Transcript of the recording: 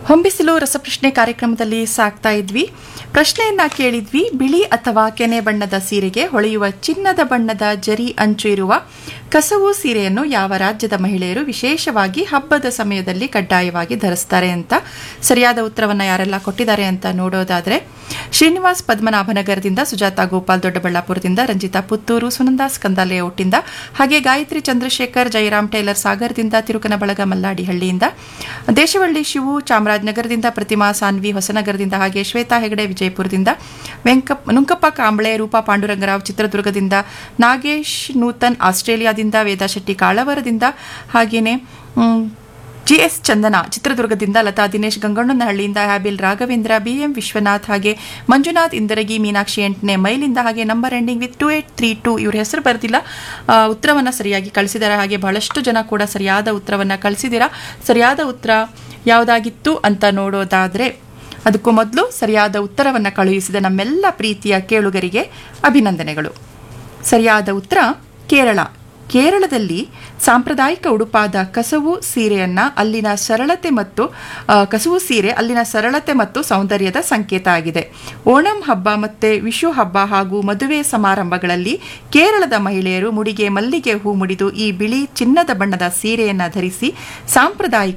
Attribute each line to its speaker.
Speaker 1: ಹೊಂಬಿಸಿಲು ರಸಪ್ರಶ್ನೆ ಕಾರ್ಯಕ್ರಮದಲ್ಲಿ ಸಾಕ್ತಾ ಇದ್ವಿ ಪ್ರಶ್ನೆಯನ್ನ ಕೇಳಿದ್ವಿ ಬಿಳಿ ಅಥವಾ ಕೆನೆ ಬಣ್ಣದ ಸೀರೆಗೆ ಹೊಳೆಯುವ ಚಿನ್ನದ ಬಣ್ಣದ ಜರಿ ಅಂಚು ಇರುವ ಕಸವು ಸೀರೆಯನ್ನು ಯಾವ ರಾಜ್ಯದ ಮಹಿಳೆಯರು ವಿಶೇಷವಾಗಿ ಹಬ್ಬದ ಸಮಯದಲ್ಲಿ ಕಡ್ಡಾಯವಾಗಿ ಧರಿಸ್ತಾರೆ ಅಂತ ಸರಿಯಾದ ಉತ್ತರವನ್ನ ಯಾರೆಲ್ಲ ಕೊಟ್ಟಿದ್ದಾರೆ ಅಂತ ನೋಡೋದಾದ್ರೆ ಶ್ರೀನಿವಾಸ್ ಪದ್ಮನಾಭನಗರದಿಂದ ಸುಜಾತ ಗೋಪಾಲ್ ದೊಡ್ಡಬಳ್ಳಾಪುರದಿಂದ ರಂಜಿತಾ ಪುತ್ತೂರು ಸುನಂದಾ ಸ್ಕಂದ ಲೇಔಟಿಂದ ಹಾಗೆ ಗಾಯತ್ರಿ ಚಂದ್ರಶೇಖರ್ ಜಯರಾಮ್ ಟೈಲರ್ ಸಾಗರದಿಂದ ತಿರುಕನಬಳಗ ಮಲ್ಲಾಡಿಹಳ್ಳಿಯಿಂದ ದೇಶವಳ್ಳಿ ಶಿವು ಚಾಮರಾಜನಗರದಿಂದ ಪ್ರತಿಮಾ ಸಾನ್ವಿ ಹೊಸನಗರದಿಂದ ಹಾಗೆ ಶ್ವೇತಾ ಹೆಗಡೆ ವಿಜಯಪುರದಿಂದ ವೆಂಕಪ್ ನುಂಕಪ್ಪ ಕಾಂಬಳೆ ರೂಪಾ ಪಾಂಡುರಂಗರಾವ್ ಚಿತ್ರದುರ್ಗದಿಂದ ನಾಗೇಶ್ ನೂತನ್ ಆಸ್ಟ್ರೇಲಿಯಾದಿಂದ ವೇದಾ ಶೆಟ್ಟಿ ಕಾಳವರದಿಂದ ಹಾಗೇನೆ ಮ್, ಜಿ ಎಸ್ ಚಂದನ ಚಿತ್ರದುರ್ಗದಿಂದ ಲತಾ ದಿನೇಶ್ ಗಂಗಣ್ಣನಹಳ್ಳಿಯಿಂದ ಹ್ಯಾಬಿಲ್ ರಾಘವೇಂದ್ರ ಬಿಎಂ ವಿಶ್ವನಾಥ್ ಹಾಗೆ ಮಂಜುನಾಥ್ ಇಂದರಗಿ ಮೀನಾಕ್ಷಿ ಎಂಟನೇ ಮೈಲಿಂದ ಹಾಗೆ number ending with two eight three two ಇವ್ರ ಹೆಸರು ಬರ್ತಿಲ್ಲ ಆ, ಉತ್ತರವನ್ನ ಸರಿಯಾಗಿ ಕಳಿಸಿದ್ದಾರೆ ಹಾಗೆ ಬಹಳಷ್ಟು ಜನ ಕೂಡ ಸರಿಯಾದ ಉತ್ತರವನ್ನ ಕಳಿಸಿದ್ದೀರಾ ಸರಿಯಾದ ಉತ್ತರ ಯಾವುದಾಗಿತ್ತು ಅಂತ ನೋಡೋದಾದ್ರೆ ಅದಕ್ಕೂ ಮೊದಲು ಸರಿಯಾದ ಉತ್ತರವನ್ನ ಕಳುಹಿಸಿದ ನಮ್ಮೆಲ್ಲ ಪ್ರೀತಿಯ ಕೇಳುಗರಿಗೆ ಅಭಿನಂದನೆಗಳು ಸರಿಯಾದ ಉತ್ತರ ಕೇರಳ ಕೇರಳದಲ್ಲಿ ಸಾಂಪ್ರದಾಯಿಕ ಉಡುಪಾದ ಕಸವು ಸೀರೆಯನ್ನ ಅಲ್ಲಿನ ಸರಳತೆ ಮತ್ತು ಆ, ಕಸವು ಸೀರೆ ಅಲ್ಲಿನ ಸರಳತೆ ಮತ್ತು ಸೌಂದರ್ಯದ ಸಂಕೇತ ಆಗಿದೆ ಓಣಂ ಹಬ್ಬ ಮತ್ತೆ ವಿಶು ಹಬ್ಬ ಹಾಗೂ ಮದುವೆ ಸಮಾರಂಭಗಳಲ್ಲಿ ಕೇರಳದ ಮಹಿಳೆಯರು ಮುಡಿಗೆ ಮಲ್ಲಿಗೆ ಹೂ ಮುಡಿದು ಈ ಬಿಳಿ ಚಿನ್ನದ ಬಣ್ಣದ ಸೀರೆಯನ್ನ ಧರಿಸಿ ಸಾಂಪ್ರದಾಯಿಕ